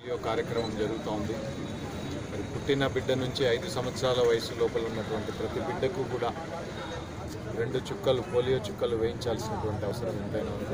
polio కార్యక్రమం జరుగుతూ ఉంది మరి పుట్టిన బిడ్డ నుంచి ఐదు సంవత్సరాల వయసు లోపల ఉన్నటువంటి ప్రతి బిడ్డకు కూడా రెండు చుక్కలు పోలియో చుక్కలు వేయించాల్సినటువంటి అవసరం ఎంతైనా ఉంది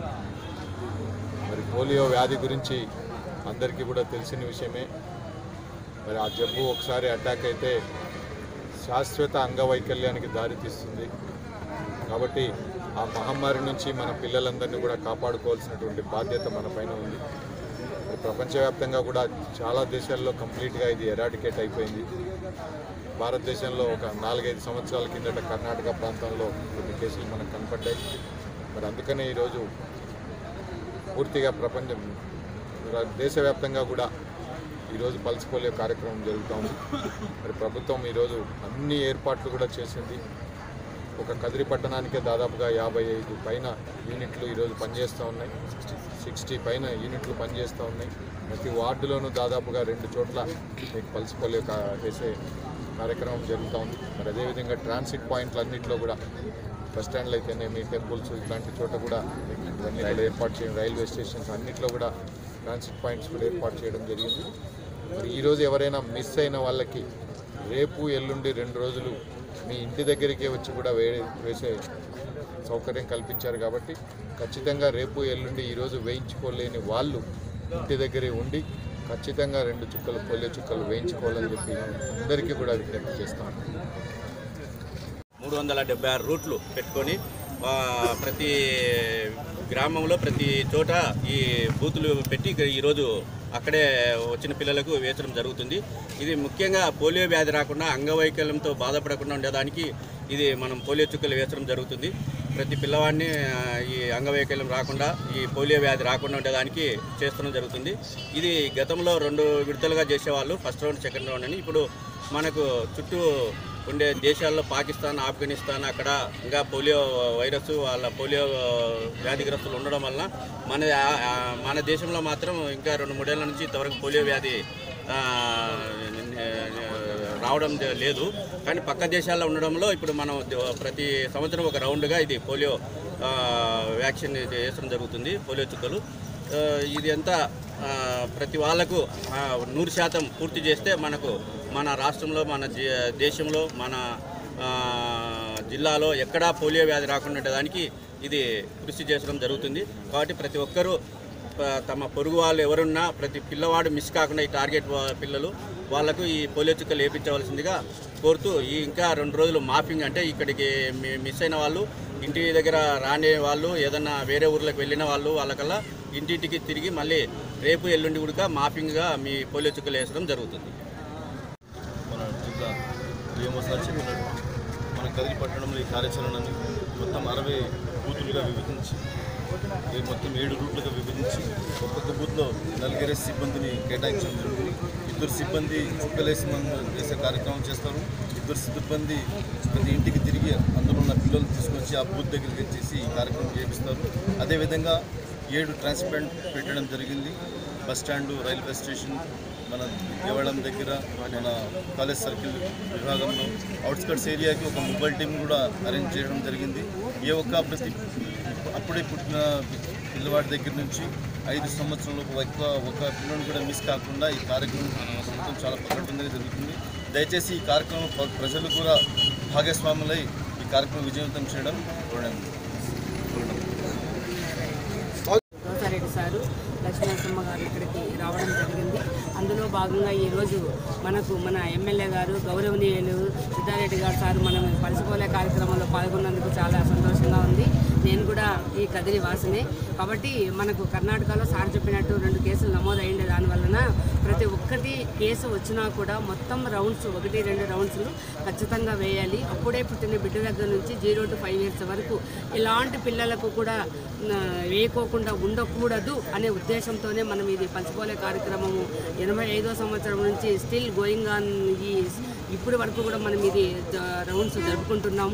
మరి పోలియో వ్యాధి గురించి అందరికీ కూడా తెలిసిన విషయమే మరి ఆ జబ్బు ఒకసారి అటాక్ అయితే శాశ్వత అంగవైకల్యానికి దారితీస్తుంది కాబట్టి ఆ మహమ్మారి నుంచి మన పిల్లలందరినీ కూడా కాపాడుకోవాల్సినటువంటి బాధ్యత మన పైన ఉంది మరి ప్రపంచవ్యాప్తంగా కూడా చాలా దేశాల్లో కంప్లీట్గా ఇది ఎరాడికేట్ అయిపోయింది భారతదేశంలో ఒక నాలుగైదు సంవత్సరాల కిందట కర్ణాటక ప్రాంతంలో కొన్ని కేసులు మనకు కనపడ్డాయి మరి అందుకనే ఈరోజు పూర్తిగా ప్రపంచం ర- దేశవ్యాప్తంగా కూడా ఈరోజు పల్స్ పోలియో కార్యక్రమం జరుగుతూ ఉంది మరి ప్రభుత్వం ఈరోజు అన్ని ఏర్పాట్లు కూడా చేసింది ఒక కదిరి పట్టణానికే దాదాపుగా యాభై ఐదు పైన యూనిట్లు ఈరోజు పనిచేస్తూ ఉన్నాయి సిక్స్టీ పైన యూనిట్లు పనిచేస్తూ ఉన్నాయి ప్రతి వార్డులోనూ దాదాపుగా రెండు చోట్ల మీకు పల్స్ పోలియో కా- వేసే కార్యక్రమం జరుగుతూ ఉంది మరి అదేవిధంగా ట్రాన్సిట్ పాయింట్లు అన్నింటిలో కూడా బస్ స్టాండ్లు అయితేనేమి టెంపుల్స్ ఇట్లాంటి చోట కూడా మీకు ఇవన్నీ కూడా ఏర్పాటు చేయడం రైల్వే స్టేషన్స్ అన్నింటిలో కూడా ట్రాన్సిట్ పాయింట్స్ కూడా ఏర్పాటు చేయడం జరిగింది మరి ఈరోజు ఎవరైనా మిస్ అయిన వాళ్ళకి రేపు ఎల్లుండి రెండు రోజులు మీ ఇంటి దగ్గరికే వచ్చి కూడా వే వేసే సౌకర్యం కల్పించారు కాబట్టి ఖచ్చితంగా రేపు ఎల్లుండి ఈరోజు వేయించుకోలేని వాళ్ళు ఇంటి దగ్గరే ఉండి ఖచ్చితంగా రెండు చుక్కలు పోలియో చుక్కలు వేయించుకోవాలని చెప్పి అందరికీ కూడా విజ్ఞప్తి చేస్తాను మూడు వందల డెబ్బై ఆరు రూట్లు పెట్టుకొని ఆ, ప్రతి గ్రామంలో ప్రతి చోట ఈ బూతులు పెట్టి ఇక ఈరోజు అక్కడే వచ్చిన పిల్లలకు వేచడం జరుగుతుంది ఇది ముఖ్యంగా పోలియో వ్యాధి రాకుండా అంగవైకల్యంతో బాధపడకుండా ఉండేదానికి ఇది మనం పోలియో చుక్కలు వేచడం జరుగుతుంది ప్రతి పిల్లవాడిని ఆ, ఈ అంగవైకల్యం రాకుండా ఈ పోలియో వ్యాధి రాకుండా ఉండేదానికి చేస్తడం జరుగుతుంది ఇది గతంలో రెండు విడతలుగా చేసేవాళ్ళు ఫస్ట్ రౌండ్ సెకండ్ రౌండ్ అని ఇప్పుడు మనకు చుట్టూ ఉండే దేశాల్లో పాకిస్తాన్ ఆఫ్ఘనిస్తాన్ అక్కడ ఇంకా పోలియో వైరస్ వాళ్ళ పోలియో వ్యాధిగ్రస్తులు ఉండడం వలన మన ఆ- ఆ మన దేశంలో మాత్రం ఇంకా రెండు మూడేళ్ల నుంచి ఇంతవరకు పోలియో వ్యాధి ఆ, రావడం జ- లేదు కానీ పక్క దేశాల్లో ఉండడంలో ఇప్పుడు మనం ద- ప్రతి సంవత్సరం ఒక రౌండ్గా ఇది పోలియో ఆ, వ్యాక్సిన్ ఇది వేసడం జరుగుతుంది పోలియో చుక్కలు ఆ, ఇది అంతా ఆ, ప్రతి వాళ్ళకు ఆ, నూరు శాతం పూర్తి చేస్తే మనకు మన రాష్ట్రంలో మన జీ- దేశంలో మన ఆ, జిల్లాలో ఎక్కడా పోలియో వ్యాధి రాకుండా ఉండేదానికి ఇది కృషి చేసడం జరుగుతుంది కాబట్టి ప్రతి ఒక్కరూ ప- తమ పొరుగు వాళ్ళు ఎవరున్నా ప్రతి పిల్లవాడు మిస్ కాకుండా ఈ టార్గెట్ వా- పిల్లలు వాళ్ళకు ఈ పోలియో చుక్కలు వేయించవలసిందిగా కోరుతూ ఈ ఇంకా రెండు రోజులు మాఫింగ్ అంటే ఇక్కడికి మి- మిస్ అయిన వాళ్ళు ఇంటి దగ్గర రాని వాళ్ళు ఏదన్నా వేరే ఊర్లకు వెళ్ళిన వాళ్ళు వాళ్ళకల్లా ఇంటింటికి తిరిగి మళ్ళీ రేపు ఎల్లుండి కూడా మాఫింగ్గా మీ పోలియో చుక్కలు వేసడం జరుగుతుంది మన జిల్లా డిఎంఓ సార్ చెప్పినట్టు మన కదిరి పట్టణంలో ఈ కార్యాచరణని మొత్తం అరవై బూతులుగా విభజించి ఈ మొత్తం ఏడు రూట్లుగా విభజించి ఒక్కొక్క బూత్లో నలుగురే సిబ్బందిని కేటాయించడం జరుగుతుంది ఇద్దరు సిబ్బంది చుక్కలేసి మనం చేసే కార్యక్రమం చేస్తారు ఇద్దరు సిబ్బంది ప్రతి ఇంటికి తిరిగి అందులో ఉన్న పిల్లలు తీసుకొచ్చి ఆ బూత్ దగ్గరికి వచ్చేసి ఈ కార్యక్రమం చేపిస్తారు అదేవిధంగా ఏడు ట్రాన్స్ప్లాంట్ పెట్టడం జరిగింది బస్ స్టాండు రైల్వే స్టేషన్ మన దేవాలయం దగ్గర మన కాలేజ్ సర్కిల్ విభాగంలో అవుట్స్కట్స్ ఏరియాకి ఒక మొబైల్ టీం కూడా అరేంజ్ చేయడం జరిగింది ఏ ఒక్క ప్రతి అప్పుడే పుట్టిన పిల్లవాడి దగ్గర నుంచి ఐదు సంవత్సరంలో ఒక్క ఒక పిల్లలు కూడా మిస్ కాకుండా ఈ కార్యక్రమం ప్రభుత్వం చాలా పకడ్బందీగా జరుగుతుంది దయచేసి ఈ కార్యక్రమం ప్ర- ప్రజలు కూడా భాగస్వాములై ఈ కార్యక్రమం విజయవంతం చేయడం చూడండి రోసారెడ్డి సారు లక్ష్మీనరసింహ గారు ఇక్కడికి రావడం జరిగింది అందులో భాగంగా ఈరోజు మనకు మన ఎమ్మెల్యే గారు గౌరవనీయులు సిద్ధారెడ్డి గారు సార్ మనం పలిసిపోలే కార్యక్రమంలో పాల్గొన్నందుకు చాలా సంతోషంగా ఉంది నేను కూడా ఈ కదిరి వాసినే కాబట్టి మనకు కర్ణాటకలో సార్ చెప్పినట్టు రెండు కేసులు నమోదైండే దాని వలన ప్రతి ఒక్కటి కేసు వచ్చినా కూడా మొత్తం రౌండ్స్ ఒకటి రెండు రౌండ్స్లు ఖచ్చితంగా వేయాలి అప్పుడే పుట్టిన బిడ్డ దగ్గర నుంచి జీరో టు ఫైవ్ ఇయర్స్ వరకు ఇలాంటి పిల్లలకు కూడా ఆ, వేయకోకుండా ఉండకూడదు అనే ఉద్దేశంతోనే మనం ఇది పంచుకోలే కార్యక్రమము ఎనభై ఐదో సంవత్సరం నుంచి స్టిల్ గోయింగ్ ఆన్ ఈ ఇప్పటి వరకు కూడా మనం ఇది జ- రౌండ్స్ జరుపుకుంటున్నాము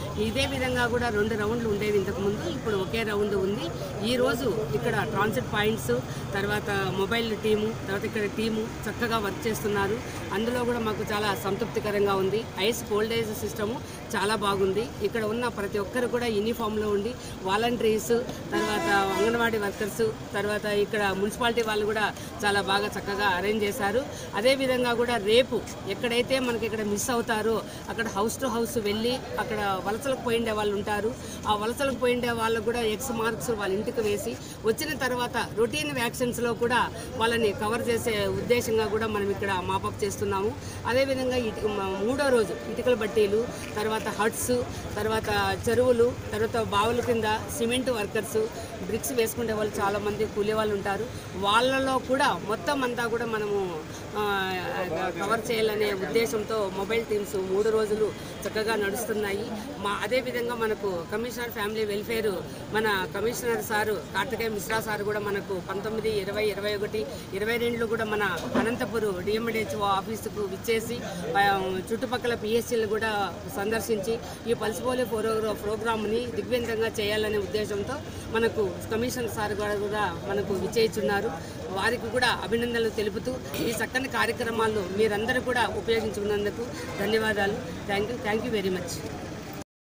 ఇదే విధంగా కూడా రెండు రౌండ్లు ఉండేవి ఇంతకుముందు ఇప్పుడు ఒకే రౌండ్ ఉంది ఈ రోజు ఇక్కడ ట్రాన్సిట్ పాయింట్స్ తర్వాత మొబైల్ టీము తర్వాత ఇక్కడ టీము చక్కగా వర్క్ చేస్తున్నారు అందులో కూడా మాకు చాలా సంతృప్తికరంగా ఉంది ఐస్ కోల్డేజ్ సిస్టము చాలా బాగుంది ఇక్కడ ఉన్న ప్రతి ఒక్కరు కూడా యూనిఫామ్లో ఉండి వాలంటీర్స్ తర్వాత అంగన్వాడీ వర్కర్స్ తర్వాత ఇక్కడ మున్సిపాలిటీ వాళ్ళు కూడా చాలా బాగా చక్కగా అరేంజ్ చేశారు అదేవిధంగా కూడా రేపు ఎక్కడైతే మనకి ఇక్కడ మిస్ అవుతారో అక్కడ హౌస్ టు హౌస్ వెళ్ళి అక్కడ వలసలకు పోయిండే వాళ్ళు ఉంటారు ఆ వలసలకు పోయిండే వాళ్ళకు కూడా ఎక్స్ మార్క్స్ వాళ్ళ ఇంటికి వేసి వచ్చిన తర్వాత రొటీన్ వ్యాక్సిన్స్లో కూడా వాళ్ళని కవర్ చేసే ఉద్దేశంగా కూడా మనం ఇక్కడ మాపప్ చేస్తున్నాము అదేవిధంగా ఇటు మ- మూడో రోజు ఇటుకల బట్టీలు తర్వాత హట్స్ తర్వాత చెరువులు తర్వాత బావుల కింద సిమెంట్ వర్కర్స్ బ్రిక్స్ వేసుకునే వాళ్ళు చాలామంది కూలీ వాళ్ళు ఉంటారు వాళ్ళలో కూడా మొత్తం అంతా కూడా మనము ఆ, కవర్ చేయాలనే ఉద్దేశంతో మొబైల్ టీమ్స్ మూడు రోజులు చక్కగా నడుస్తున్నాయి మా అదేవిధంగా మనకు కమిషనర్ ఫ్యామిలీ వెల్ఫేర్ మన commissioner sir Karthikeya Mishra sir కూడా మనకు పంతొమ్మిది ఇరవై ఇరవై ఒకటి ఇరవై రెండులో కూడా మన అనంతపురం డిఎండిహెచ్ఓ ఆఫీసుకు విచ్చేసి ఆ, చుట్టుపక్కల పిఎస్సీలు కూడా సందర్శించి ఈ పల్స్ పోలియో ప్రోగ్రా ప్రోగ్రామ్ని దిగ్విజయంగా చేయాలనే ఉద్దేశంతో మనకు కమిషనర్ సార్ గారు కూడా మనకు విచ్చేయిచున్నారు వారికి కూడా అభినందనలు తెలుపుతూ ఈ చక్కని కార్యక్రమాల్లో మీరందరూ కూడా ఉపయోగించుకున్నందుకు ధన్యవాదాలు thank you thank you very much